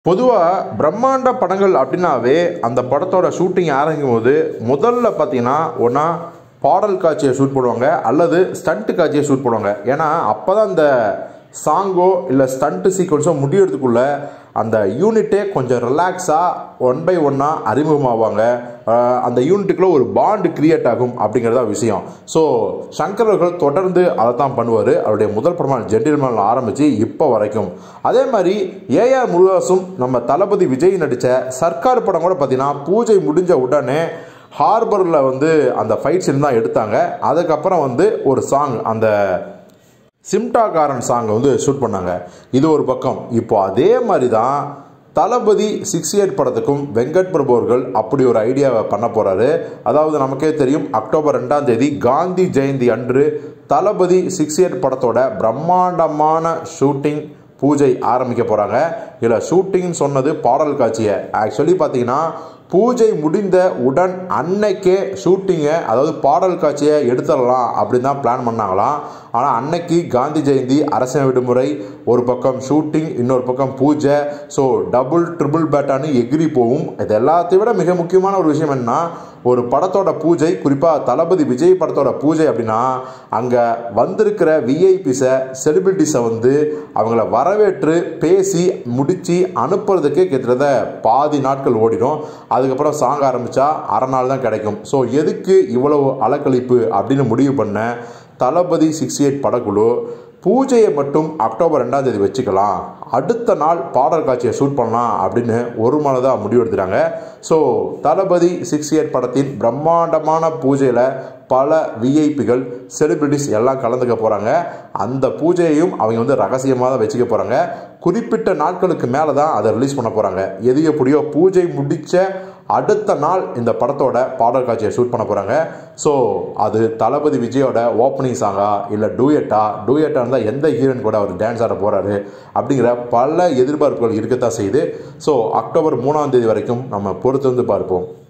பொதுவாக பிரம்மாண்ட படங்கள் அப்படின்னாவே அந்த படத்தோட ஷூட்டிங் ஆரம்பிக்கும் போது முதல்ல பார்த்தீங்கன்னா ஒன்றா பாடல் காட்சியை ஷூட் பண்ணுவாங்க அல்லது ஸ்டண்ட் காட்சியை ஷூட் பண்ணுவாங்க ஏன்னா அப்போ தான் அந்த சாங்கோ இல்லை ஸ்டண்ட்டு சீக்வன்ஸோ முடியறதுக்குள்ள அந்த யூனிட்டே கொஞ்சம் ரிலாக்ஸாக ஒன் பை ஒன்னாக அறிமுகமாவாங்க ஆஹ் அந்த யூனிட்டுக்குள்ள ஒரு பாண்டு கிரியேட் ஆகும் அப்படிங்கிறதா விஷயம் ஸோ சங்கர் அவர்கள் தொடர்ந்து அதை தான் பண்ணுவார் அவருடைய முதல் படமான ஜென்டில்மேன் ஆரம்பித்து இப்போ வரைக்கும் அதே மாதிரி ஏஆர் முருகாசும் நம்ம தளபதி விஜய் நடித்த சர்க்கார் படம் கூட பார்த்தீங்கன்னா பூஜை முடிஞ்ச உடனே ஹார்பரில் வந்து அந்த ஃபைட் சீன் தான் எடுத்தாங்க அதுக்கப்புறம் வந்து ஒரு சாங் அந்த சிம்டாகாரன் சாங்கை வந்து ஷூட் பண்ணாங்க இது ஒரு பக்கம் இப்போ அதே மாதிரி தான் தளபதி சிக்ஸ் எயிட் படத்துக்கும் வெங்கட் பிரபு அவர்கள் அப்படி ஒரு ஐடியாவை பண்ண போகிறாரு அதாவது நமக்கே தெரியும் அக்டோபர் ரெண்டாம் தேதி காந்தி ஜெயந்தி அன்று தளபதி சிக்ஸ் எயிட் படத்தோட பிரம்மாண்டமான ஷூட்டிங் பூஜை ஆரம்பிக்க போகிறாங்க இதில் ஷூட்டிங் சொன்னது பாடல் காட்சியை ஆக்சுவலி பார்த்தீங்கன்னா பூஜை முடிந்த உடன் அன்னைக்கே ஷூட்டிங்கை அதாவது பாடல் காட்சியை எடுத்துடலாம் அப்படின்னு தான் பிளான் பண்ணாங்களாம் ஆனால் அன்னைக்கு காந்தி ஜெயந்தி அரசியல் விடுமுறை ஒரு பக்கம் ஷூட்டிங் இன்னொரு பக்கம் பூஜை ஸோ டபுள் ட்ரிபிள் பேட்டான்னு எகிரி போகும் இது எல்லாத்தையும் விட மிக முக்கியமான ஒரு விஷயம் என்னன்னா ஒரு படத்தோட பூஜை குறிப்பாக தளபதி விஜய் படத்தோட பூஜை அப்படின்னா அங்கே வந்திருக்கிற விஐபிஸை செலிபிரிட்டிஸை வந்து அவங்கள வரவேற்று பேசி முடித்து அனுப்புறதுக்கே கிட்டத்தட்ட பாதி நாட்கள் ஓடிடும் அதுக்கப்புறம் சாங் ஆரம்பித்தா அரை நாள் தான் கிடைக்கும் ஸோ எதுக்கு இவ்வளவு அலக்கழிப்பு அப்படின்னு முடிவு பண்ண தளபதி சிக்ஸ் எயிட் படக்குழு பூஜையை மட்டும் அக்டோபர் ரெண்டாம் தேதி வச்சுக்கலாம் அடுத்த நாள் பாடல் காட்சியை ஷூட் பண்ணலாம் அப்படின்னு ஒரு மனதாக முடிவெடுத்துட்டாங்க ஸோ தளபதி சிக்ஸ் எயிட் படத்தின் பிரம்மாண்டமான பூஜையில் பல விஐபிகள் செலிபிரிட்டிஸ் எல்லாம் கலந்துக்க போகிறாங்க அந்த பூஜையையும் அவங்க வந்து ரகசியமாக தான் வச்சுக்க போகிறாங்க குறிப்பிட்ட நாட்களுக்கு மேலே தான் அதை ரிலீஸ் பண்ண போகிறாங்க எது எப்படியோ பூஜை முடித்த அடுத்த நாள் இந்த படத்தோட பாடல் காட்சியை ஷூட் பண்ண போகிறாங்க ஸோ அது தளபதி விஜயோட ஓப்பனிங் சாங்கா இல்லை டூயட்டா டூயட்டா இருந்தால் எந்த ஹீரோயின் கூட அவர் டான்ஸ் ஆட போகிறாரு அப்படிங்கிற பல எதிர்பார்ப்புகள் இருக்கத்தான் செய்யுது ஸோ அக்டோபர் மூணாம் தேதி வரைக்கும் நம்ம பொறுத்து வந்து பார்ப்போம்